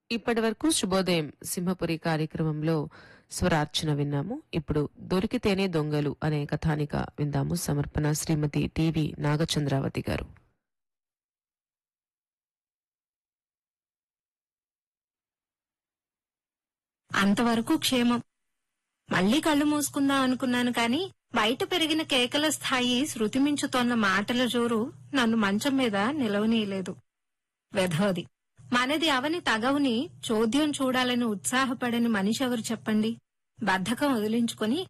ఇప్పటి వరకు శుభోదయం సింహపురి కార్యక్రమంలో స్వరార్చన విన్నాము ఇప్పుడు దొరికితేనే దొంగలు అనే కథానిక విందాము సమర్పణ శ్రీమతి టివి నాగచంద్రావతి గారు అంతవరకు క్షేమం మళ్ళీ కళ్ళు మూసుకుందాం అనుకున్నాను కాని బయట పెరిగిన కేకల స్థాయి శృతి మించుతోన్న మాటల జోరు నన్ను మంచం మీద నిలవనీయలేదు వెధవది మనది అవని తగవుని చోద్యం చూడాలని ఉత్సాహపడని మనిషి ఎవరు చెప్పండి బద్ధకం వదిలించుకొని